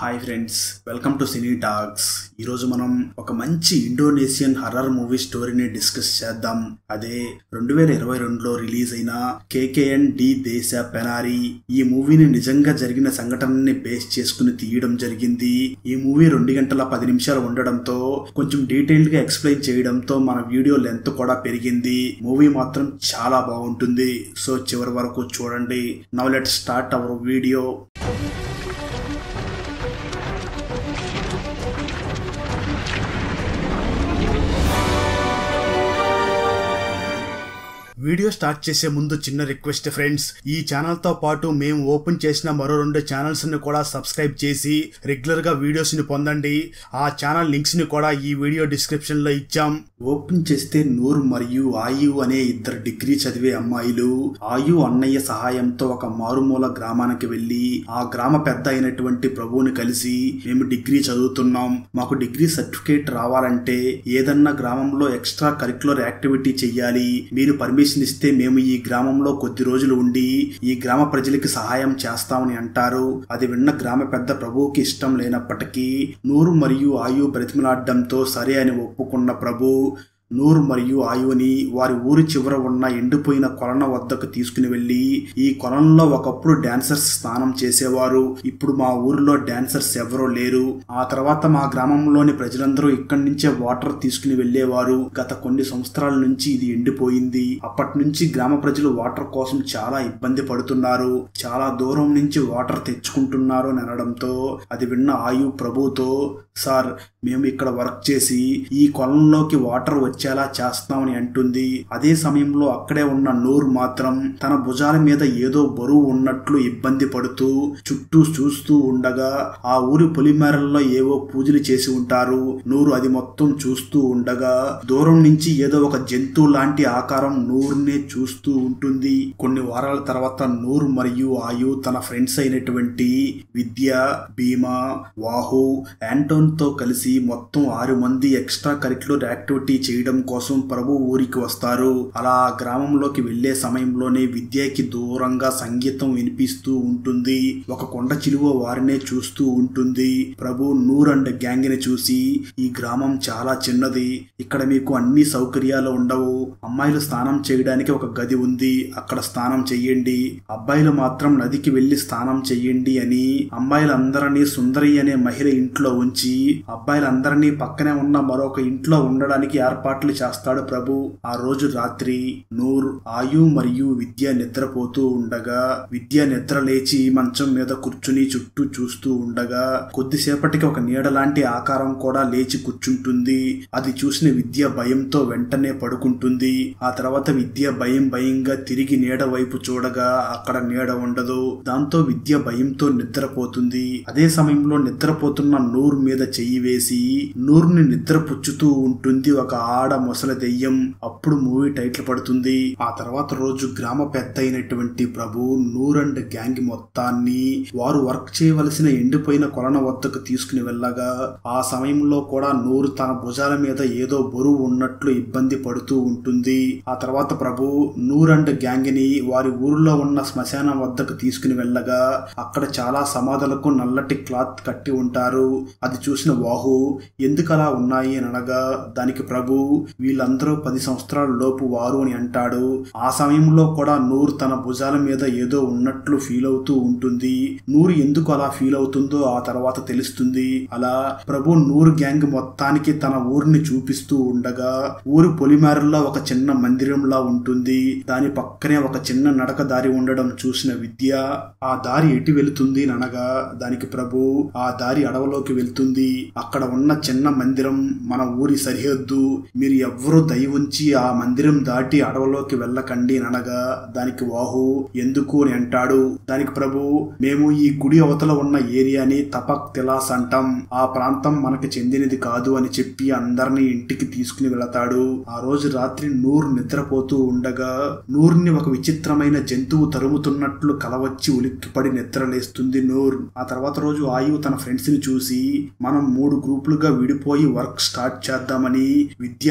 hi friends welcome to cine talks ఈరోజు మనం ఒక మంచి ఇండోనేషియన్ హర్రర్ మూవీ స్టోరీని డిస్కస్ చేద్దాం అదే రెండు వేల ఇరవై రెండులో రిలీజ్ అయిన కేకేఎన్ డి దేశ పెనారి ఈ మూవీని నిజంగా జరిగిన సంఘటనని బేస్ చేసుకుని తీయడం జరిగింది ఈ మూవీ రెండు గంటల పది నిమిషాలు ఉండడంతో కొంచెం డీటెయిల్డ్ గా ఎక్స్ప్లెయిన్ చేయడంతో మన వీడియో లెంత్ కూడా పెరిగింది మూవీ మాత్రం చాలా బాగుంటుంది సో చివరి వరకు చూడండి now let start our video video start చేసే ముందు చిన్న రిక్వెస్ట్ ఫ్రెండ్స్ ఈ ఛానల్ తో పాటు మేము ఓపెన్ చేసిన మరో రెండు ఛానల్స్ ని కూడా సబ్స్క్రైబ్ చేసి రెగ్యులర్ గా వీడియోస్ ని పొందండి ఆ ఛానల్ లింక్స్ ని కూడా ఈ వీడియో డిస్క్రిప్షన్ లో ఇచ్చాం ఓపెన్ చేస్తే నూర్ మరియు ఆయు అనే ఇద్దరు డిగ్రీ చదివే అమ్మాయిలు ఆయు అన్నయ్య సహాయంతో ఒక మారుమూల గ్రామానికి వెళ్లి ఆ గ్రామ పెద్ద అయినటువంటి ప్రభువుని కలిసి మేము డిగ్రీ చదువుతున్నాం మాకు డిగ్రీ సర్టిఫికేట్ రావాలంటే ఏదన్నా గ్రామంలో ఎక్స్ట్రా కరికులర్ యాక్టివిటీ చెయ్యాలి మీరు పర్మిషన్ ఇస్తే మేము ఈ గ్రామంలో కొద్ది రోజులు ఉండి ఈ గ్రామ ప్రజలకి సహాయం చేస్తామని అంటారు అది విన్న గ్రామ పెద్ద ప్రభువుకి ఇష్టం లేనప్పటికీ నూరు మరియు ఆయు బ్రతిమలాడడంతో సరే అని ఒప్పుకున్న ప్రభు నూరు మరియు ఆయుని వారి ఊరి చివర ఉన్న ఎండిపోయిన కొలన వద్దకు తీసుకుని వెళ్లి ఈ కొలంలో ఒకప్పుడు డాన్సర్స్ స్నానం చేసేవారు ఇప్పుడు మా ఊరిలో డాన్సర్స్ ఎవరూ లేరు ఆ తర్వాత మా గ్రామంలోని ప్రజలందరూ ఇక్కడి నుంచే వాటర్ తీసుకుని వెళ్లేవారు గత కొన్ని సంవత్సరాల నుంచి ఇది ఎండిపోయింది అప్పటి నుంచి గ్రామ ప్రజలు వాటర్ కోసం చాలా ఇబ్బంది పడుతున్నారు చాలా దూరం నుంచి వాటర్ తెచ్చుకుంటున్నారు అని అనడంతో అది విన్న ఆయు ప్రభుతో సార్ మేము ఇక్కడ వర్క్ చేసి ఈ కొలంలోకి వాటర్ వచ్చేలా చేస్తామని అంటుంది అదే సమయంలో అక్కడే ఉన్న నూర్ మాత్రం తన భుజాల మీద ఏదో బరువు ఉన్నట్లు ఇబ్బంది పడుతూ చుట్టూ చూస్తూ ఉండగా ఆ ఊరి పొలిమేరల్లో ఏవో పూజలు చేసి ఉంటారు నూరు అది మొత్తం చూస్తూ ఉండగా దూరం నుంచి ఏదో ఒక జంతువు లాంటి ఆకారం నూరునే చూస్తూ ఉంటుంది కొన్ని వారాల తర్వాత నూరు మరియు ఆయు తన ఫ్రెండ్స్ అయినటువంటి విద్య భీమా వాహు యాంటోన్ తో కలిసి మొత్తం ఆరు మంది ఎక్స్ట్రా కరికులర్ యాక్టివిటీ చేయడం కోసం ప్రభు ఊరికి వస్తారు అలా ఆ గ్రామంలోకి వెళ్లే సమయంలోనే విద్యకి దూరంగా సంగీతం వినిపిస్తూ ఉంటుంది ఒక కొండ చిలువ వారినే చూస్తూ ఉంటుంది ప్రభు నూర్ అండ్ గ్యాంగ్ ని చూసి ఈ గ్రామం చాలా చిన్నది ఇక్కడ మీకు అన్ని సౌకర్యాలు ఉండవు అమ్మాయిలు స్నానం చేయడానికి ఒక గది ఉంది అక్కడ స్నానం చెయ్యండి అబ్బాయిలు మాత్రం నదికి వెళ్లి స్నానం చెయ్యండి అని అమ్మాయిలందరినీ సుందరి అనే మహిళ ఇంట్లో ఉంచి అబ్బాయిలందరినీ పక్కనే ఉన్న మరొక ఇంట్లో ఉండడానికి ఏర్పాట్లు చేస్తాడు ప్రభు ఆ రోజు రాత్రి నూర్ ఆయు మరియు విద్య నిద్రపోతూ ఉండగా విద్య నిద్ర లేచి మంచం మీద కూర్చుని చుట్టూ చూస్తూ ఉండగా కొద్దిసేపటికి ఒక నీడ లాంటి ఆకారం కూడా లేచి కూర్చుంటుంది అది చూసిన విద్య భయంతో వెంటనే పడుకుంటుంది ఆ తర్వాత విద్య భయం భయంగా తిరిగి నీడ వైపు చూడగా అక్కడ నీడ ఉండదు దాంతో విద్య భయంతో నిద్రపోతుంది అదే సమయంలో నిద్రపోతున్న నూర్ మీద చెయ్యి వేసి నూర్ని నిద్ర పుచ్చుతూ ఉంటుంది ఒక ఆడ మొసలి దెయ్యం అప్పుడు మూవీ టైటిల్ పడుతుంది ఆ తర్వాత రోజు గ్రామ పెద్ద అయినటువంటి ప్రభు నూర్ అండ్ గ్యాంగ్ మొత్తాన్ని వారు వర్క్ చేయవలసిన ఎండిపోయిన కొలన వద్దకు తీసుకుని వెళ్ళగా ఆ సమయంలో కూడా నూరు తన భుజాల మీద ఏదో బరువు ఉన్నట్లు ఇబ్బంది పడుతూ ఉంటుంది ఆ తర్వాత ప్రభు నూర్ అండ్ గ్యాంగ్ ని వారి ఊరిలో ఉన్న శ్మశానం వద్దకు తీసుకుని వెళ్ళగా అక్కడ చాలా సమాధులకు నల్లటి క్లాత్ కట్టి ఉంటారు అది చూసిన వాహు ఎందుకు అలా ఉన్నాయి అని అనగా దానికి ప్రభు వీళ్ళందరూ పది సంవత్సరాల లోపు వారు అని అంటాడు ఆ సమయంలో కూడా నూర్ తన భుజాల మీద ఏదో ఉన్నట్లు ఫీల్ అవుతూ ఉంటుంది నూర్ ఎందుకు అలా ఫీల్ అవుతుందో ఆ తర్వాత తెలుస్తుంది అలా ప్రభు నూర్ గ్యాంగ్ మొత్తానికి తన ఊరిని చూపిస్తూ ఉండగా ఊరి పొలిమేరల్లో ఒక చిన్న మందిరంలా ఉంటుంది దాని పక్కనే ఒక చిన్న నడక దారి ఉండడం చూసిన విద్య ఆ దారి ఎటు వెళుతుంది అని అనగా దానికి ప్రభు ఆ దారి అడవిలోకి వెళ్తుంది అక్కడ ఉన్న చిన్న మందిరం మన ఊరి సరిహద్దు మీరు ఎవ్వరూ దయ ఉంచి ఆ మందిరం దాటి అడవిలోకి వెళ్ళకండి అనగా దానికి వాహు ఎందుకు అని అంటాడు దానికి ప్రభు మేము ఈ గుడి అవతల ఉన్న ఏరియాని తపక్ తిలాస్ అంటాం ఆ ప్రాంతం మనకి చెందినది కాదు అని చెప్పి అందరినీ ఇంటికి తీసుకుని వెళతాడు ఆ రోజు రాత్రి నూర్ నిద్రపోతూ ఉండగా నూర్ని ఒక విచిత్రమైన జంతువు తరుముతున్నట్లు కలవచ్చి ఉలిక్కిపడి నిద్రలేస్తుంది నూర్ ఆ తర్వాత రోజు ఆయు తన ఫ్రెండ్స్ ని చూసి మనం మూడు గ్రూపులుగా విడిపోయి వర్క్ స్టార్ట్ చేద్దామని విద్య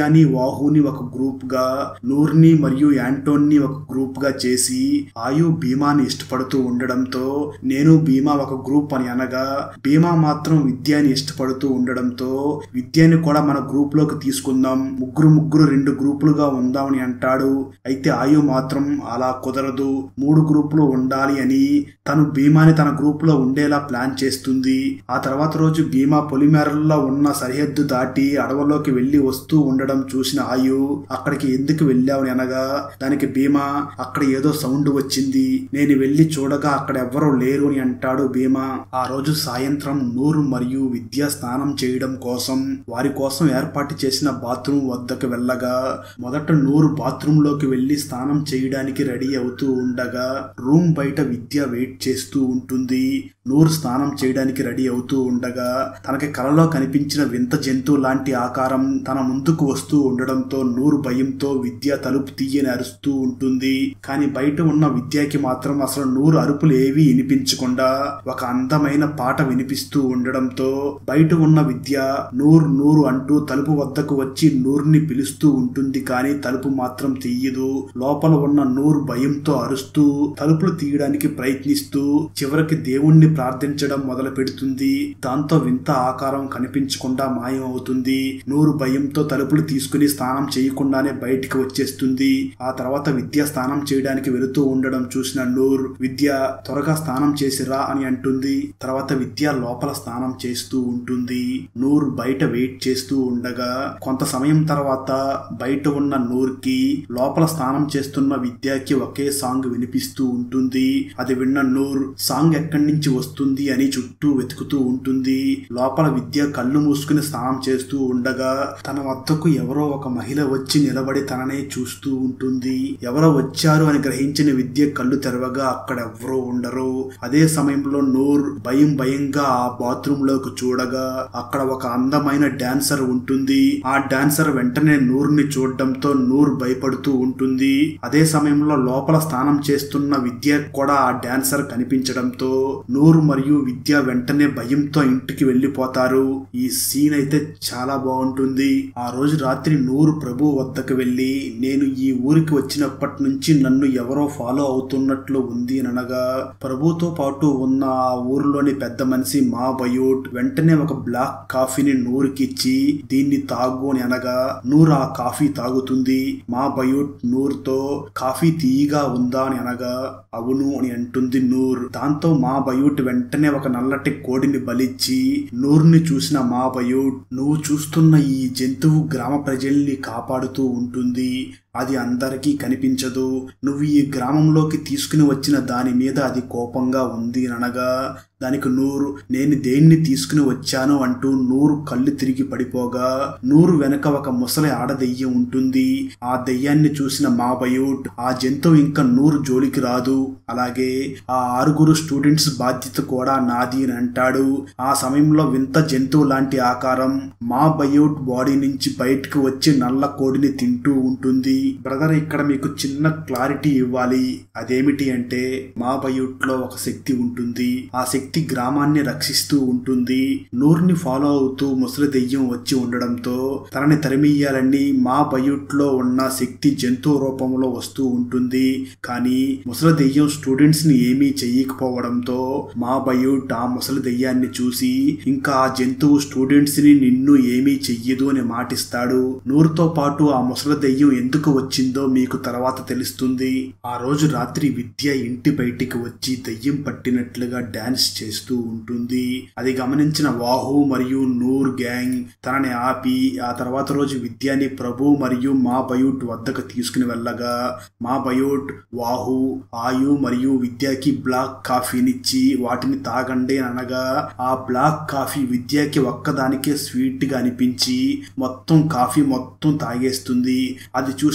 విద్యాని వాహుని ఒక గ్రూప్ గా నూర్ని మరియు యాంటోన్ని ఒక గ్రూప్ గా చేసి ఆయు భీమాని ఇష్టపడుతూ ఉండడంతో నేను భీమా ఒక గ్రూప్ అని అనగా భీమా మాత్రం విద్యాని ఇష్టపడుతూ ఉండడంతో విద్యాని కూడా మన గ్రూప్ లోకి తీసుకుందాం ముగ్గురు ముగ్గురు రెండు గ్రూపులుగా ఉందామని అంటాడు అయితే ఆయు మాత్రం అలా కుదరదు మూడు గ్రూపులు ఉండాలి అని తను భీమాని తన గ్రూప్ లో ఉండేలా ప్లాన్ చేస్తుంది ఆ తర్వాత రోజు భీమా పొలిమేరల్లో ఉన్న సరిహద్దు దాటి అడవుల్లోకి వెళ్లి వస్తూ ఉండడం చూసిన ఆయు అక్కడికి ఎందుకు వెళ్ళావని అనగా దానికి భీమా అక్కడ ఏదో సౌండ్ వచ్చింది నేను వెళ్లి చూడగా అక్కడ ఎవ్వరూ లేరు అని అంటాడు భీమా ఆ రోజు సాయంత్రం నూరు మరియు విద్య స్నానం చేయడం కోసం వారి కోసం ఏర్పాటు చేసిన బాత్రూమ్ వద్దకు వెళ్ళగా మొదట నూరు బాత్రూమ్ లోకి వెళ్లి స్నానం చేయడానికి రెడీ అవుతూ ఉండగా రూమ్ బయట విద్య వెయిట్ చేస్తూ ఉంటుంది నూరు స్నానం చేయడానికి రెడీ అవుతూ ఉండగా తనకి కలలో కనిపించిన వింత జంతువు లాంటి ఆకారం తన ముందుకు వస్తూ ఉండడంతో నూరు భయంతో విద్య తలుపు తీయని అరుస్తూ ఉంటుంది కానీ బయట ఉన్న విద్యకి మాత్రం అసలు నూరు అరుపులు ఏవీ వినిపించకుండా ఒక అందమైన పాట వినిపిస్తూ ఉండడంతో బయట ఉన్న విద్య నూరు నూరు అంటూ తలుపు వద్దకు వచ్చి నూరుని పిలుస్తూ ఉంటుంది కానీ తలుపు మాత్రం తీయదు లోపల ఉన్న నూరు భయంతో అరుస్తూ తలుపులు తీయడానికి ప్రయత్నిస్తూ చివరికి దేవుణ్ణి ప్రార్థించడం మొదలు పెడుతుంది దాంతో వింత ఆకారం కనిపించకుండా మాయం అవుతుంది నూరు భయంతో తలుపులు తీసుకుని స్నానం చేయకుండానే బయటికి వచ్చేస్తుంది ఆ తర్వాత విద్య స్నానం చేయడానికి వెళుతూ ఉండడం చూసిన నూర్ విద్య త్వరగా స్నానం చేసిరా అని అంటుంది తర్వాత విద్య లోపల స్నానం చేస్తూ ఉంటుంది నూర్ బయట వెయిట్ చేస్తూ ఉండగా కొంత సమయం తర్వాత బయట ఉన్న నూర్ కి లోపల స్నానం చేస్తున్న విద్యకి ఒకే సాంగ్ వినిపిస్తూ ఉంటుంది అది విన్న నూర్ సాంగ్ ఎక్కడి నుంచి వస్తుంది అని చుట్టూ వెతుకుతూ ఉంటుంది లోపల విద్య కళ్ళు మూసుకుని స్నానం చేస్తూ ఉండగా తన వద్దకు ఎవరో ఒక మహిళ వచ్చి నిలబడి తననే చూస్తూ ఉంటుంది ఎవరో వచ్చారు అని గ్రహించిన విద్య కళ్ళు తెరవగా అక్కడ ఎవరో ఉండరు అదే సమయంలో నూర్ భయం భయంగా ఆ బాత్రూమ్ లోకి చూడగా అక్కడ ఒక అందమైన డాన్సర్ ఉంటుంది ఆ డాన్సర్ వెంటనే నూర్ని చూడడంతో నూర్ భయపడుతూ ఉంటుంది అదే సమయంలో లోపల స్నానం చేస్తున్న విద్య కూడా ఆ డాన్సర్ కనిపించడంతో నూర్ మరియు విద్య వెంటనే భయంతో ఇంటికి వెళ్లిపోతారు ఈ సీన్ అయితే చాలా బాగుంటుంది ఆ రోజు రాత్రి నూరు ప్రభు వద్దకు వెళ్లి నేను ఈ ఊరికి వచ్చినప్పటి నుంచి నన్ను ఎవరో ఫాలో అవుతున్నట్లు ఉంది అని అనగా ప్రభుతో పాటు ఉన్న ఆ ఊరిలోని పెద్ద మనిషి మా బయోట్ వెంటనే ఒక బ్లాక్ కాఫీని నూరుకిచ్చి దీన్ని తాగు అని అనగా నూరు ఆ కాఫీ తాగుతుంది మా బయోట్ నూరుతో కాఫీ తీయగా ఉందా అని అనగా అవును అని అంటుంది నూర్ దాంతో మా బయూట్ వెంటనే ఒక నల్లటి కోడిని బలిచ్చి నూర్ని చూసిన మా బయూట్ నువ్వు చూస్తున్న ఈ జంతువు గ్రామ ప్రజల్ని కాపాడుతూ ఉంటుంది అది అందరికీ కనిపించదు నువ్వు ఈ గ్రామంలోకి తీసుకుని వచ్చిన దాని మీద అది కోపంగా ఉంది అనగా దానికి నూరు నేను దేన్ని తీసుకుని వచ్చాను అంటూ నూరు కళ్ళు తిరిగి పడిపోగా నూరు వెనక ఒక ముసలి ఆడదెయ్యం ఉంటుంది ఆ దెయ్యాన్ని చూసిన మా బయూట్ ఆ జంతువు ఇంకా నూరు జోలికి రాదు అలాగే ఆ ఆరుగురు స్టూడెంట్స్ బాధ్యత కూడా నాది అని అంటాడు ఆ సమయంలో వింత జంతువు లాంటి ఆకారం మా బయూట్ బాడీ నుంచి బయటకు వచ్చి నల్ల కోడిని తింటూ ఉంటుంది బ్రదర్ ఇక్కడ మీకు చిన్న క్లారిటీ ఇవ్వాలి అదేమిటి అంటే మా బయూట్ లో ఒక శక్తి ఉంటుంది ఆ శక్తి గ్రామాన్ని రక్షిస్తూ ఉంటుంది నూర్ని ఫాలో అవుతూ ముసలి దెయ్యం వచ్చి ఉండడంతో తనని తరిమియ్యాలని మా బయూట్ లో ఉన్న శక్తి జంతువు రూపంలో వస్తూ ఉంటుంది కానీ ముసలి దెయ్యం స్టూడెంట్స్ ని ఏమీ చెయ్యకపోవడంతో మా బయూట్ ఆ ముసలి దెయ్యాన్ని చూసి ఇంకా ఆ జంతువు స్టూడెంట్స్ ని నిన్ను ఏమీ చెయ్యదు అని మాటిస్తాడు నూరుతో పాటు ఆ ముసలి దెయ్యం ఎందుకు వచ్చిందో మీకు తర్వాత తెలుస్తుంది ఆ రోజు రాత్రి విద్య ఇంటి బయటికి వచ్చి దెయ్యం పట్టినట్లుగా డాన్స్ చేస్తూ ఉంటుంది అది గమనించిన వాహు మరియు నూర్ గ్యాంగ్ తనని ఆపి ఆ తర్వాత రోజు విద్యాని ప్రభు మరియు మా బయూట్ వద్దకు తీసుకుని వెళ్ళగా మా బయోట్ వాహు ఆయు మరియు విద్యకి బ్లాక్ కాఫీనిచ్చి వాటిని తాగండి అని అనగా ఆ బ్లాక్ కాఫీ విద్యకి ఒక్కదానికే స్వీట్ గా అనిపించి మొత్తం కాఫీ మొత్తం తాగేస్తుంది అది చూసిన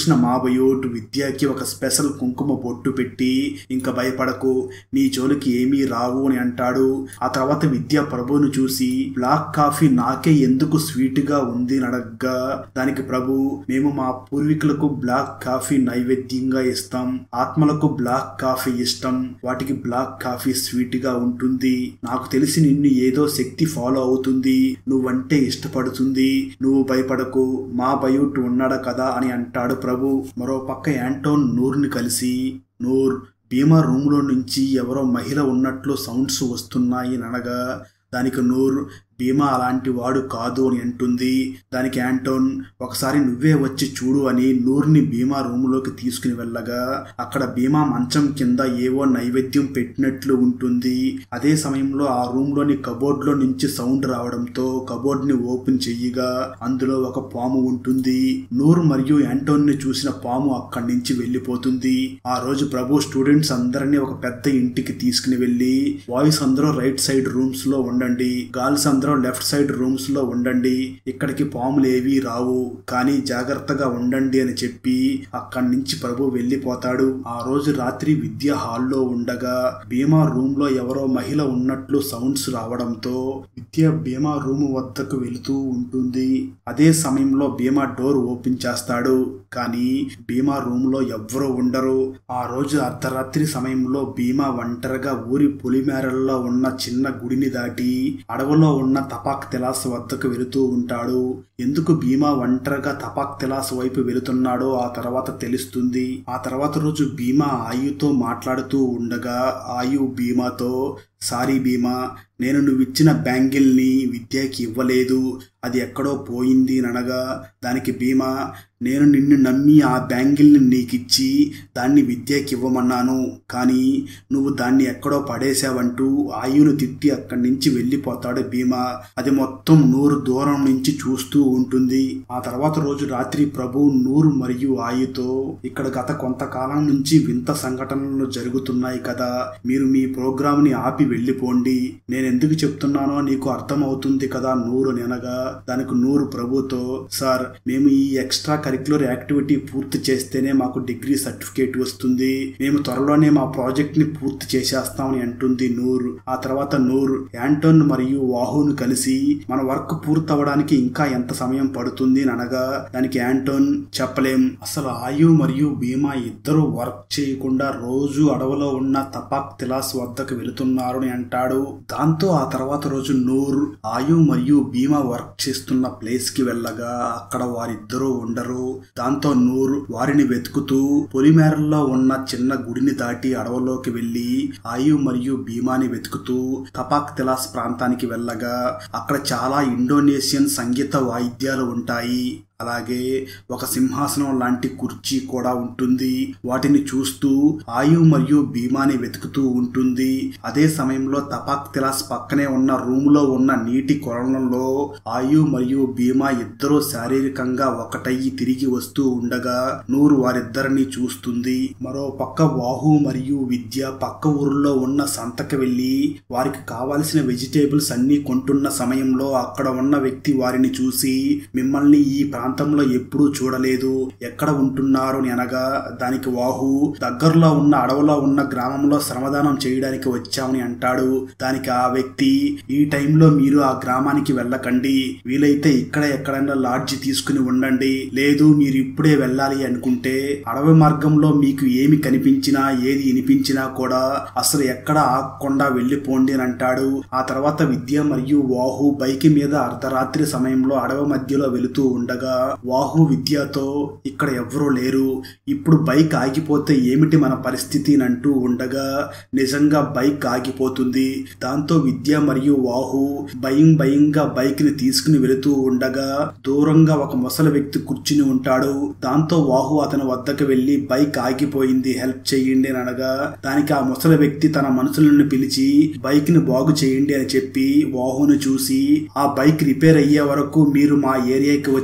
చూసిన మాబయోట్ విద్యకి ఒక స్పెషల్ కుంకుమ బొట్టు పెట్టి ఇంకా భయపడకు నీ జోలికి ఏమీ రావు అని అంటాడు ఆ తర్వాత విద్య ప్రభువును చూసి బ్లాక్ కాఫీ నాకే ఎందుకు స్వీట్ గా ఉంది అని అడగ్గా దానికి ప్రభు మేము మా పూర్వీకులకు బ్లాక్ కాఫీ నైవేద్యంగా ఇస్తాం ఆత్మలకు బ్లాక్ కాఫీ ఇష్టం వాటికి బ్లాక్ కాఫీ స్వీట్ గా ఉంటుంది నాకు తెలిసి నిన్ను ఏదో శక్తి ఫాలో అవుతుంది నువ్వంటే ఇష్టపడుతుంది నువ్వు భయపడకు మా బయోట్ ఉన్నాడు కదా అని అంటాడు ప్రభు మరో పక్క యాంటోన్ నూర్ని కలిసి నూర్ భీమా రూమ్లో నుంచి ఎవరో మహిళ ఉన్నట్లు సౌండ్స్ వస్తున్నాయి అనగా దానికి నూర్ భీమా అలాంటి వాడు కాదు అని అంటుంది దానికి యాంటోన్ ఒకసారి నువ్వే వచ్చి చూడు అని నూర్ని భీమా రూములోకి తీసుకుని వెళ్ళగా అక్కడ భీమా మంచం కింద ఏవో నైవేద్యం పెట్టినట్లు ఉంటుంది అదే సమయంలో ఆ రూమ్ లోని కబోర్డ్ లో నుంచి సౌండ్ రావడంతో కబోర్డ్ ని ఓపెన్ చెయ్యగా అందులో ఒక పాము ఉంటుంది నూర్ మరియు యాంటోన్ ని చూసిన పాము అక్కడి నుంచి వెళ్లిపోతుంది ఆ రోజు ప్రభు స్టూడెంట్స్ అందరినీ ఒక పెద్ద ఇంటికి తీసుకుని వెళ్లి బాయ్స్ అందరూ రైట్ సైడ్ రూమ్స్ లో ఉండండి గర్ల్స్ అందరూ లెఫ్ట్ సైడ్ రూమ్స్ లో ఉండండి ఇక్కడికి పాములు ఏవీ రావు కానీ జాగ్రత్తగా ఉండండి అని చెప్పి అక్కడి నుంచి ప్రభు వెళ్లిపోతాడు ఆ రోజు రాత్రి విద్యా హాల్లో ఉండగా భీమా రూమ్ లో ఎవరో మహిళ ఉన్నట్లు సౌండ్స్ రావడంతో విద్య భీమా రూమ్ వద్దకు వెళుతూ ఉంటుంది అదే సమయంలో భీమా డోర్ ఓపెన్ చేస్తాడు కానీ భీమా రూమ్ లో ఎవ్వరూ ఉండరు ఆ రోజు అర్ధరాత్రి సమయంలో భీమా ఒంటరిగా ఊరి పొలిమేరల్లో ఉన్న చిన్న గుడిని దాటి అడవిలో ఉన్న తపాక్ తెలాస్ వద్దకు వెళుతూ ఉంటాడు ఎందుకు భీమా ఒంటరిగా తపాక్ తెలాస్ వైపు వెళుతున్నాడో ఆ తర్వాత తెలుస్తుంది ఆ తర్వాత రోజు భీమా ఆయుతో మాట్లాడుతూ ఉండగా ఆయు భీమాతో సారీ భీమా నేను నువ్విచ్చిన బ్యాంగిల్ని విద్యకి ఇవ్వలేదు అది ఎక్కడో పోయింది అనగా దానికి భీమా నేను నిన్ను నమ్మి ఆ బ్యాంగిల్ని నీకిచ్చి దాన్ని విద్యకి ఇవ్వమన్నాను కానీ నువ్వు దాన్ని ఎక్కడో పడేశావంటూ ఆయును తిట్టి అక్కడి నుంచి వెళ్ళిపోతాడు భీమా అది మొత్తం నూరు దూరం నుంచి చూస్తూ ఉంటుంది ఆ తర్వాత రోజు రాత్రి ప్రభు నూరు మరియు ఆయుతో ఇక్కడ గత కొంతకాలం నుంచి వింత సంఘటనలు జరుగుతున్నాయి కదా మీరు మీ ప్రోగ్రామ్ ని ఆపి వెళ్ళిపోండి నేను ఎందుకు చెప్తున్నానో నీకు అర్థమవుతుంది కదా నూరు నెనగా దానికి నూరు ప్రభుతో సార్ మేము ఈ ఎక్స్ట్రా కరిక్యులర్ యాక్టివిటీ పూర్తి చేస్తేనే మాకు డిగ్రీ సర్టిఫికేట్ వస్తుంది మేము త్వరలోనే మా ప్రాజెక్ట్ ని పూర్తి చేసేస్తామని అంటుంది నూర్ ఆ తర్వాత నూర్ యాంటోన్ మరియు వాహును కలిసి మన వర్క్ పూర్తవడానికి ఇంకా ఎంత సమయం పడుతుంది అని అనగా దానికి యాంటోన్ చెప్పలేం అసలు ఆయు మరియు భీమా ఇద్దరు వర్క్ చేయకుండా రోజు అడవిలో ఉన్న తపాక్ తిలాస్ వద్దకు వెళుతున్నారు అని అంటాడు దాంతో ఆ తర్వాత రోజు నూర్ ఆయు మరియు భీమా వర్క్ చేస్తున్న ప్లేస్ కి వెళ్ళగా అక్కడ వారిద్దరూ ఉండరు దాంతో నూర్ వారిని వెతుకుతూ పొలిమేరల్లో ఉన్న చిన్న గుడిని దాటి అడవులోకి వెళ్లి ఆయు మరియు భీమాని వెతుకుతూ తపాక్ తిలాస్ ప్రాంతానికి వెళ్ళగా అక్కడ చాలా ఇండోనేషియన్ సంగీత వాయిద్యాలు ఉంటాయి అలాగే ఒక సింహాసనం లాంటి కుర్చీ కూడా ఉంటుంది వాటిని చూస్తూ ఆయు మరియు భీమాని వెతుకుతూ ఉంటుంది అదే సమయంలో తపాక్ తిలాస్ పక్కనే ఉన్న రూమ్ లో ఉన్న నీటి కొలనంలో ఆయు మరియు భీమా ఇద్దరూ శారీరకంగా ఒకటయ్యి తిరిగి వస్తూ ఉండగా నూరు వారిద్దరిని చూస్తుంది మరో పక్క వాహు మరియు విద్య పక్క ఊరిలో ఉన్న సంతకి వెళ్లి వారికి కావాల్సిన వెజిటేబుల్స్ అన్ని కొంటున్న సమయంలో అక్కడ ఉన్న వ్యక్తి వారిని చూసి మిమ్మల్ని ఈ ప్రాంతంలో ఎప్పుడూ చూడలేదు ఎక్కడ ఉంటున్నారు అని అనగా దానికి వాహు దగ్గరలో ఉన్న అడవిలో ఉన్న గ్రామంలో శ్రమదానం చేయడానికి వచ్చామని అంటాడు దానికి ఆ వ్యక్తి ఈ టైంలో మీరు ఆ గ్రామానికి వెళ్ళకండి వీలైతే ఇక్కడ ఎక్కడైనా లాడ్జి తీసుకుని ఉండండి లేదు మీరు ఇప్పుడే వెళ్ళాలి అనుకుంటే అడవి మార్గంలో మీకు ఏమి కనిపించినా ఏది వినిపించినా కూడా అసలు ఎక్కడ ఆగకుండా వెళ్ళిపోండి అని అంటాడు ఆ తర్వాత విద్య మరియు వాహు బైక్ మీద అర్ధరాత్రి సమయంలో అడవి మధ్యలో వెళుతూ ఉండగా వాహు విద్యతో ఇక్కడ ఎవ్వరూ లేరు ఇప్పుడు బైక్ ఆగిపోతే ఏమిటి మన పరిస్థితి అని అంటూ ఉండగా నిజంగా బైక్ ఆగిపోతుంది దాంతో విద్య మరియు వాహు భయం భయంగా బైక్ ని తీసుకుని వెళుతూ ఉండగా దూరంగా ఒక ముసలి వ్యక్తి కూర్చుని ఉంటాడు దాంతో వాహు అతని వద్దకు వెళ్లి బైక్ ఆగిపోయింది హెల్ప్ చేయండి అని అనగా దానికి ఆ ముసలి వ్యక్తి తన మనుషులను పిలిచి బైక్ ని బాగు చేయండి అని చెప్పి వాహును చూసి ఆ బైక్ రిపేర్ అయ్యే వరకు మీరు మా ఏరియాకి వచ్చి వెయిట్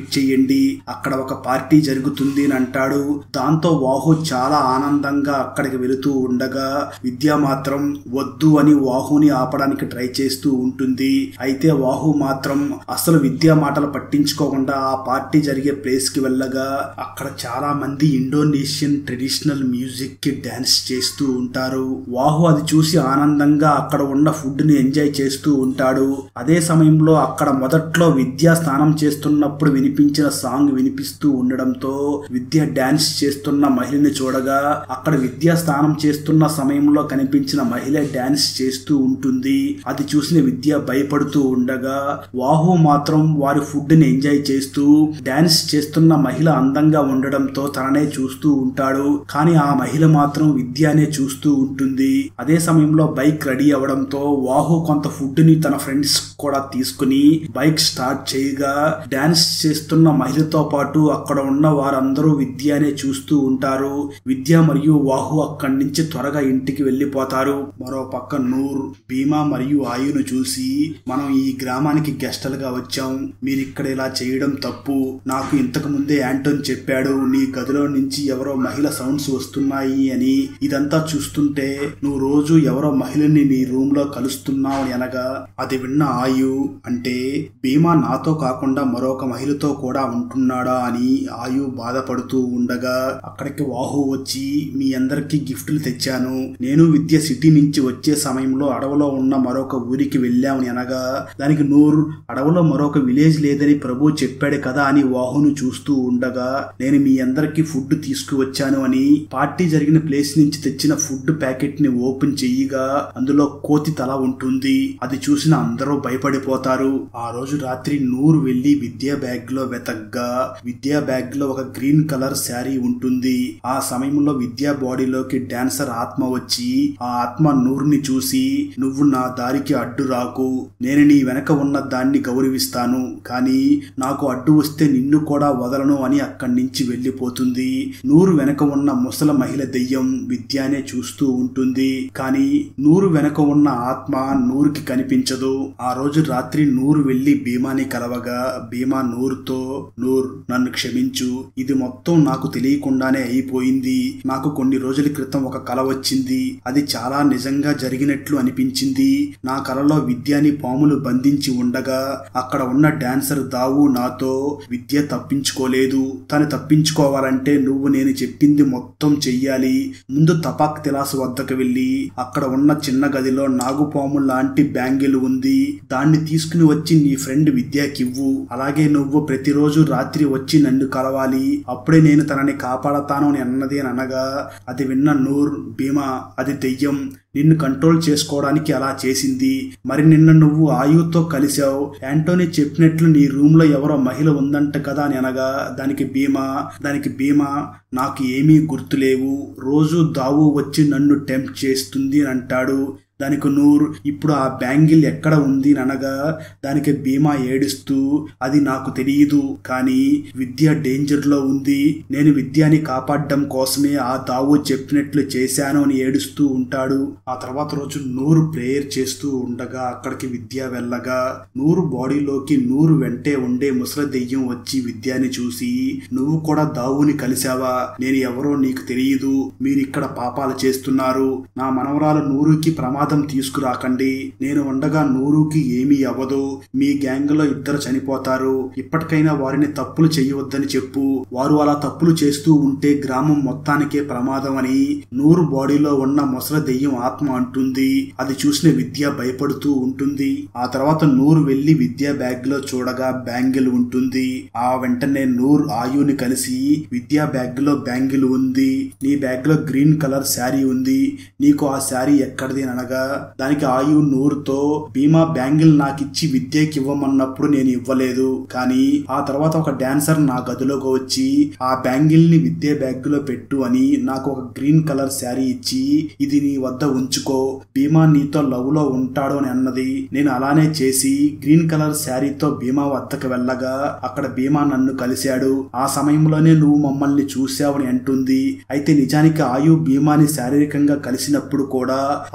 వెయిట్ చేయండి అక్కడ ఒక పార్టీ జరుగుతుంది అని అంటాడు దాంతో వాహు చాలా ఆనందంగా అక్కడికి వెళుతూ ఉండగా విద్య మాత్రం వద్దు అని వాహుని ఆపడానికి ట్రై చేస్తూ ఉంటుంది అయితే వాహు మాత్రం అసలు విద్యా మాటలు పట్టించుకోకుండా ఆ పార్టీ జరిగే ప్లేస్ కి వెళ్ళగా అక్కడ చాలా మంది ఇండోనేషియన్ ట్రెడిషనల్ మ్యూజిక్ కి డాన్స్ చేస్తూ ఉంటారు వాహు అది చూసి ఆనందంగా అక్కడ ఉన్న ఫుడ్ ని ఎంజాయ్ చేస్తూ ఉంటాడు అదే సమయంలో అక్కడ మొదట్లో విద్య స్నానం చేస్తున్నప్పుడు వినిపించిన సాంగ్ వినిపిస్తూ ఉండడంతో విద్య డాన్స్ చేస్తున్న మహిళని చూడగా అక్కడ విద్య స్నానం చేస్తున్న సమయంలో కనిపించిన మహిళ డాన్స్ చేస్తూ ఉంటుంది అది చూసిన విద్య భయపడుతూ ఉండగా వాహు మాత్రం వారి ఫుడ్ ని ఎంజాయ్ చేస్తూ డాన్స్ చేస్తున్న మహిళ అందంగా ఉండడంతో తననే చూస్తూ ఉంటాడు కానీ ఆ మహిళ మాత్రం విద్యనే చూస్తూ ఉంటుంది అదే సమయంలో బైక్ రెడీ అవడంతో వాహు కొంత ఫుడ్ ని తన ఫ్రెండ్స్ కూడా తీసుకుని బైక్ స్టార్ట్ చేయగా డాన్స్ చేస్తున్న మహిళతో పాటు అక్కడ ఉన్న వారందరూ విద్యనే చూస్తూ ఉంటారు విద్య మరియు వాహు అక్కడి నుంచి త్వరగా ఇంటికి వెళ్లిపోతారు మరో పక్క నూర్ భీమా మరియు ఆయును చూసి మనం ఈ గ్రామానికి గెస్టలుగా వచ్చాం మీరు ఇక్కడ ఇలా చేయడం తప్పు నాకు ఇంతకు ముందే యాంటోన్ చెప్పాడు నీ గదిలో నుంచి ఎవరో మహిళ సౌండ్స్ వస్తున్నాయి అని ఇదంతా చూస్తుంటే నువ్వు రోజు ఎవరో మహిళని నీ రూమ్ లో కలుస్తున్నావు అని అనగా అది విన్న ఆయు అంటే భీమా నాతో కాకుండా మరొక మహిళతో కూడా ఉంటున్నాడా అని ఆయు బాధపడుతూ ఉండగా అక్కడికి వాహు వచ్చి మీ అందరికి గిఫ్ట్లు తెచ్చాను నేను విద్య సిటీ నుంచి వచ్చే సమయంలో అడవిలో ఉన్న మరొక ఊరికి వెళ్ళామని అనగా దానికి నూర్ అడవిలో మరొక విలేజ్ లేదని ప్రభు చెప్పాడు కదా అని వాహును చూస్తూ ఉండగా నేను మీ అందరికి ఫుడ్ తీసుకువచ్చాను అని పార్టీ జరిగిన ప్లేస్ నుంచి తెచ్చిన ఫుడ్ ప్యాకెట్ ని ఓపెన్ చెయ్యగా అందులో కోతి తల ఉంటుంది అది చూసిన అందరూ భయపడిపోతారు ఆ రోజు రాత్రి నూరు వెళ్లి విద్యా బ్యాగ్ లో వెతగ్గా విద్యా బ్యాగ్ లో ఒక గ్రీన్ కలర్ శారీ ఉంటుంది ఆ సమయంలో విద్యా బాడీలోకి డాన్సర్ ఆత్మ వచ్చి ఆ ఆత్మ నూరుని చూసి నువ్వు నా దారికి అడ్డు రాకు నేను నీ వెనక ఉన్న దాన్ని గౌరవిస్తాను కానీ నాకు అడ్డు వస్తే నిన్ను కూడా వదలను అని అక్కడి నుంచి వెళ్లిపోతుంది నూరు వెనక ఉన్న ముసల మహిళ దెయ్యం విద్యానే చూస్తూ ఉంటుంది కానీ నూరు వెనక ఉన్న ఆత్మ నూరుకి కనిపించదు ఆ రోజు రాత్రి నూరు వెళ్లి భీమాని కలవగా భీమా నూరుతో నూర్ నన్ను క్షమించు ఇది మొత్తం నాకు తెలియకుండానే అయిపోయింది నాకు కొన్ని రోజుల క్రితం ఒక కల వచ్చింది అది చాలా నిజంగా జరిగినట్లు అనిపించింది నా కలలో విద్యాని పాములు బంధించి ఉండగా అక్కడ ఉన్న డాన్సర్ దావు నాతో విద్య తప్పించుకోలేదు తను తప్పించుకోవాలంటే నువ్వు నేను చెప్పింది మొత్తం చెయ్యాలి ముందు తపాక్ తిలాస్ వద్దకు వెళ్ళి అక్కడ ఉన్న చిన్న గదిలో నాగుపాము లాంటి బ్యాంగిల్ ఉంది దాన్ని తీసుకుని వచ్చి నీ ఫ్రెండ్ విద్యాకివ్వు అలాగే నువ్వు ప్రతిరోజు రాత్రి వచ్చి నన్ను కలవాలి అప్పుడే నేను తనని కాపాడతాను అని అన్నది అని అనగా అది విన్న నూర్ భీమా అది దెయ్యం నిన్ను కంట్రోల్ చేసుకోవడానికి అలా చేసింది మరి నిన్న నువ్వు ఆయుతో కలిశావు యాంటోనీ చెప్పినట్లు నీ రూమ్ లో ఎవరో మహిళ ఉందంట కదా అని అనగా దానికి భీమా దానికి భీమా నాకు ఏమీ గుర్తులేవు రోజు దావు వచ్చి నన్ను టెంప్ట్ చేస్తుంది అని అంటాడు దానికి నూర్ ఇప్పుడు ఆ బ్యాంగిల్ ఎక్కడ ఉంది అని అనగా దానికి భీమా ఏడుస్తూ అది నాకు తెలియదు కానీ విద్య డేంజర్ లో ఉంది నేను విద్యని కాపాడడం కోసమే ఆ దావు చెప్పినట్లు చేశాను అని ఏడుస్తూ ఉంటాడు ఆ తర్వాత రోజు నూరు ప్రేయర్ చేస్తూ ఉండగా అక్కడికి విద్య వెళ్ళగా నూరు బాడీలోకి నూరు వెంటే ఉండే ముసలి దెయ్యం వచ్చి విద్యాని చూసి నువ్వు కూడా దావుని కలిశావా నేను ఎవరో నీకు తెలియదు మీరు ఇక్కడ పాపాలు చేస్తున్నారు నా మనవరాలు నూరుకి ప్రమాదం తీసుకురాకండి నేను ఉండగా నూరుకి ఏమీ అవ్వదు మీ గ్యాంగ్ లో ఇద్దరు చనిపోతారు ఇప్పటికైనా వారిని తప్పులు చేయవద్దని చెప్పు వారు అలా తప్పులు చేస్తూ ఉంటే గ్రామం మొత్తానికే ప్రమాదం అని నూరు బాడీలో ఉన్న మొసల దెయ్యం ఆత్మ అంటుంది అది చూసిన విద్య భయపడుతూ ఉంటుంది ఆ తర్వాత నూరు వెళ్లి విద్యా బ్యాగ్ లో చూడగా బ్యాంగిల్ ఉంటుంది ఆ వెంటనే నూర్ ఆయుని కలిసి విద్యా బ్యాగ్ లో బ్యాంగిల్ ఉంది నీ బ్యాగ్ లో గ్రీన్ కలర్ శారీ ఉంది నీకు ఆ శారీ ఎక్కడిది అని అనగా దానికి ఆయు నూరుతో భీమా బ్యాంగిల్ నాకిచ్చి విద్యకి ఇవ్వమన్నప్పుడు నేను ఇవ్వలేదు కానీ ఆ తర్వాత ఒక డాన్సర్ నా గదిలోకి వచ్చి ఆ బ్యాంగిల్ ని విద్య బ్యాగ్ లో పెట్టు అని నాకు ఒక గ్రీన్ కలర్ శారీ ఇచ్చి ఇది నీ వద్ద ఉంచుకో భీమా నీతో లవ్ లో ఉంటాడు అని అన్నది నేను అలానే చేసి గ్రీన్ కలర్ శారీతో భీమా వద్దకు వెళ్ళగా అక్కడ భీమా నన్ను కలిశాడు ఆ సమయంలోనే నువ్వు మమ్మల్ని చూశావని అంటుంది అయితే నిజానికి ఆయు భీమాని శారీరకంగా కలిసినప్పుడు కూడా ఆయు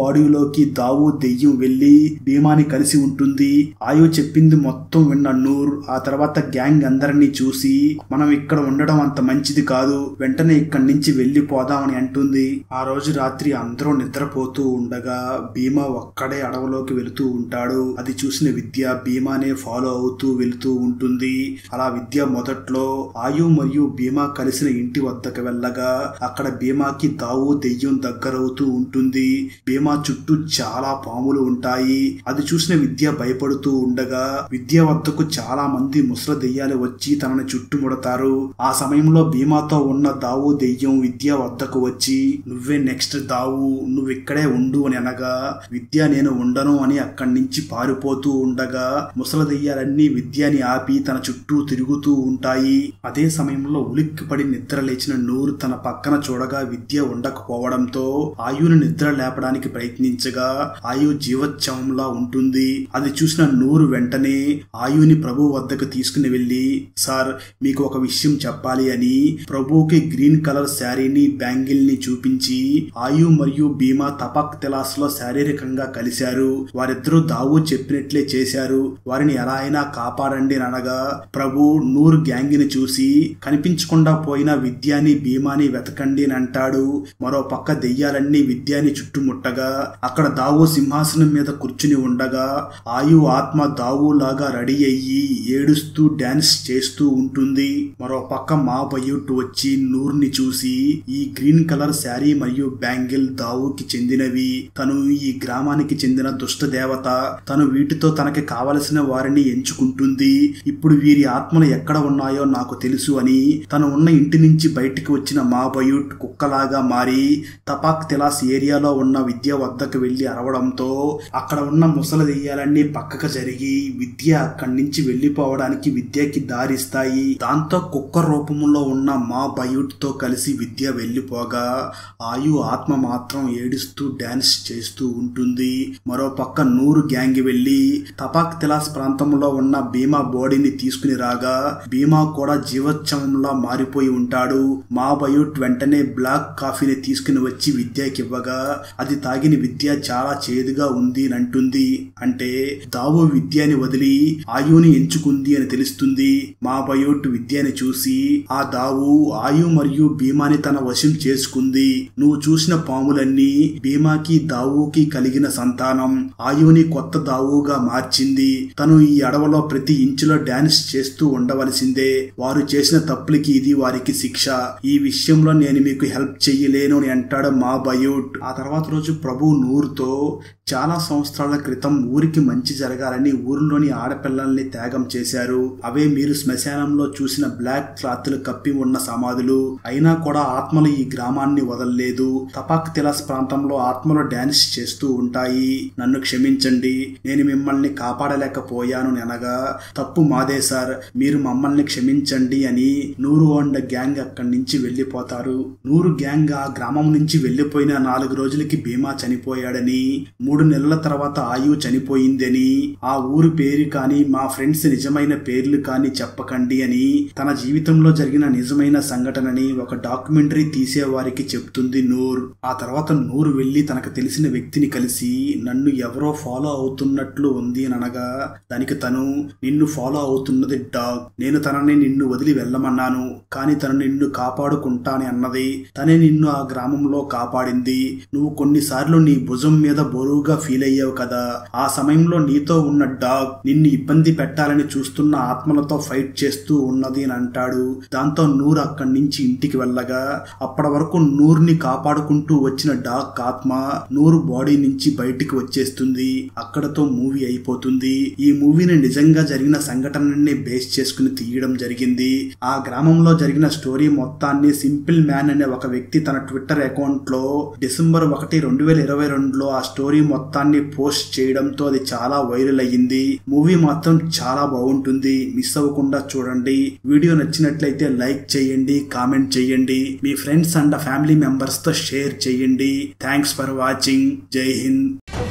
బాడీలోకి దావు దెయ్యం వెళ్లి భీమాని కలిసి ఉంటుంది ఆయు చెప్పింది మొత్తం విన్న నూర్ ఆ తర్వాత గ్యాంగ్ అందరినీ చూసి మనం ఇక్కడ ఉండడం అంత మంచిది కాదు వెంటనే ఇక్కడి నుంచి వెళ్లిపోదామని అంటుంది ఆ రోజు రాత్రి అందరూ నిద్రపోతూ ఉండగా భీమా ఒక్కడే అడవిలోకి వెళుతూ ఉంటాడు అది చూసిన విద్య భీమానే ఫాలో అవుతూ వెళుతూ ఉంటుంది అలా విద్య మొదట్లో ఆయు మరియు భీమా కలిసిన ఇంటి వద్దకు వెళ్ళగా అక్కడ భీమాకి దావు దెయ్యం దగ్గరవుతూ ఉంటుంది భీమా చుట్టూ చాలా పాములు ఉంటాయి అది చూసిన విద్య భయపడుతూ ఉండగా విద్య వద్దకు చాలా మంది ముసల దెయ్యాలు వచ్చి తనని చుట్టుముడతారు ఆ సమయంలో భీమాతో ఉన్న దావు దెయ్యం విద్య వద్దకు వచ్చి నువ్వే నెక్స్ట్ దావు నువ్వు ఇక్కడే ఉండు అని అనగా విద్య నేను ఉండను అని అక్కడి నుంచి పారిపోతూ ఉండగా ముసల దెయ్యాలన్నీ విద్యని ఆపి తన చుట్టూ తిరుగుతూ ఉంటాయి అదే సమయంలో ఉలిక్కిపడి నిద్ర లేచిన నూరు తన పక్కన చూడగా విద్య ఉండకపోవడంతో ఆయుని నిద్ర లేపడానికి ప్రయత్నించగా ఆయు జీవోత్సవంలా ఉంటుంది అది చూసిన నూరు వెంటనే ఆయుని ప్రభు వద్దకు తీసుకుని వెళ్లి సార్ మీకు ఒక విషయం చెప్పాలి అని ప్రభువుకి గ్రీన్ కలర్ శారీని బ్యాంగిల్ ని చూపించి ఆయు మరియు భీమా తపక్ తెలాస్ లో శారీరకంగా కలిశారు వారిద్దరూ దావు చెప్పినట్లే చేశారు వారిని ఎలా అయినా కాపాడండి అని అనగా ప్రభు నూరు గ్యాంగ్ ని చూసి కనిపించకుండా పోయిన విద్యాని భీమాని వెతకండి అని అంటాడు మరో పక్క దెయ్యాలన్నీ విద్యాని చుట్టుముట్టగా అక్కడ దావు సింహాసనం మీద కూర్చుని ఉండగా ఆయు ఆత్మ దావు లాగా రెడీ అయ్యి ఏడుస్తూ డాన్స్ చేస్తూ ఉంటుంది మరో పక్క మా బయ్యుట్ వచ్చి నూర్ని చూసి ఈ గ్రీన్ కలర్ శారీ మరియు బ్యాంగిల్ దావుకి చెందినవి తను ఈ గ్రామానికి చెందిన దుష్ట దేవత తను వీటితో తనకి కావలసిన వారిని ఎంచుకుంటుంది ఇప్పుడు వీరి ఆత్మలు ఎక్కడ ఉన్నాయో నాకు తెలుసు అని తను ఉన్న ఇంటి నుంచి బయటికి వచ్చిన మా బయూట్ కుక్కలాగా మారి తపాక్ తిలాస్ ఏరియాలో ఉన్న విద్య వద్దకు వెళ్లి అరవడంతో అక్కడ ఉన్న ముసలి దెయ్యాలన్నీ పక్కకు జరిగి విద్య అక్కడి నుంచి వెళ్లిపోవడానికి విద్యకి దారిస్తాయి దాంతో కుక్క రూపంలో ఉన్న మా బయూట్ తో కలిసి విద్య వెళ్లిపోగా ఆయు ఆత్మ మాత్రం ఏడుస్తూ డాన్స్ చేస్తూ ఉంటుంది మరో పక్క నూరు గ్యాంగ్ వెళ్లి తపాక్ తిలాస్ ప్రాంతంలో ఉన్న భీమా బాడీని తీసుకుని రాగా భీమా కూడా జీవోత్సవంలా మారిపోయి ఉంటాడు మా బయూట్ వెంటనే బ్లాక్ కాఫీని తీసుకుని వచ్చి విద్యకి ఇవ్వగా అది తాగిన విద్య చాలా చేదుగా ఉంది అని అంటుంది అంటే దావు విద్యని వదిలి ఆయుని ఎంచుకుంది అని తెలుస్తుంది మా బయోట్ విద్యని చూసి ఆ దావు ఆయు మరియు భీమాని తన వశం చేసుకుంది నువ్వు చూసిన పాములన్నీ భీమాకి దావుకి కలిగిన సంతానం ఆయుని కొత్త దావుగా మార్చింది తను ఈ అడవిలో ప్రతి ఇంచులో డాన్స్ చేస్తూ ఉండవలసిందే వారు చేసిన తప్పులకి ఇది వారికి శిక్ష ఈ విషయంలో నేను మీకు హెల్ప్ చెయ్యలేను అని అంటాడు మా బయోట్ ఆ తర్వాత రోజు ప్రభు నూరుతో చాలా సంవత్సరాల క్రితం ఊరికి మంచి జరగాలని ఊరిలోని ఆడపిల్లల్ని త్యాగం చేశారు అవే మీరు శ్మశానంలో చూసిన బ్లాక్ క్లాత్లు కప్పి ఉన్న సమాధులు అయినా కూడా ఆత్మలు ఈ గ్రామాన్ని వదలలేదు తపాక్ తిలాస్ ప్రాంతంలో ఆత్మలు డాన్స్ చేస్తూ ఉంటాయి నన్ను క్షమించండి నేను మిమ్మల్ని కాపాడలేకపోయాను అనగా తప్పు మాదే సార్ మీరు మమ్మల్ని క్షమించండి అని నూరు వండ గ్యాంగ్ అక్కడి నుంచి వెళ్లిపోతారు నూరు గ్యాంగ్ ఆ గ్రామం నుంచి వెళ్లిపోయిన నాలుగు రోజులకి భీమా చనిపోయాడని మూడు నెలల తర్వాత ఆయు చనిపోయిందని ఆ ఊరు పేరు కానీ మా ఫ్రెండ్స్ నిజమైన పేర్లు కానీ చెప్పకండి అని తన జీవితంలో జరిగిన నిజమైన సంఘటనని ఒక డాక్యుమెంటరీ తీసే వారికి చెప్తుంది నూర్ ఆ తర్వాత నూరు వెళ్లి తనకు తెలిసిన వ్యక్తిని కలిసి నన్ను ఎవరో ఫాలో అవుతున్నట్లు ఉంది అని అనగా దానికి తను నిన్ను ఫాలో అవుతున్నది డాగ్ నేను తనని నిన్ను వదిలి వెళ్ళమన్నాను కానీ తను నిన్ను కాపాడుకుంటాని అన్నది తనే నిన్ను ఆ గ్రామంలో కాపాడింది నువ్వు కొన్నిసార్లు నీ భుజం మీద బరువుగా ఫీల్ అయ్యావు కదా ఆ సమయంలో నీతో ఉన్న డాగ్ నిన్ను ఇబ్బంది పెట్టాలని చూస్తున్న ఆత్మలతో ఫైట్ చేస్తూ ఉన్నది అని అంటాడు దాంతో నూర్ అక్కడి నుంచి ఇంటికి వెళ్ళగా అప్పటి వరకు నూర్ని కాపాడుకుంటూ వచ్చిన డాగ్ ఆత్మ నూరు బాడీ నుంచి బయటికి వచ్చేస్తుంది అక్కడతో మూవీ అయిపోతుంది ఈ మూవీని నిజంగా జరిగిన సంఘటనని బేస్ చేసుకుని తీయడం జరిగింది ఆ గ్రామంలో జరిగిన స్టోరీ మొత్తాన్ని సింపుల్ మ్యాన్ అనే ఒక వ్యక్తి తన ట్విట్టర్ అకౌంట్ లో డిసెంబర్ ఒకటి రెండు వేల ఇరవై రెండులో ఆ స్టోరీ మొత్తాన్ని పోస్ట్ చేయడంతో అది చాలా వైరల్ అయ్యింది మూవీ మాత్రం చాలా బాగుంటుంది మిస్ అవ్వకుండా చూడండి వీడియో నచ్చినట్లయితే లైక్ చేయండి కామెంట్ చేయండి మీ ఫ్రెండ్స్ అండ్ ఫ్యామిలీ మెంబర్స్ తో షేర్ చేయండి థ్యాంక్స్ ఫర్ వాచింగ్ జై హింద్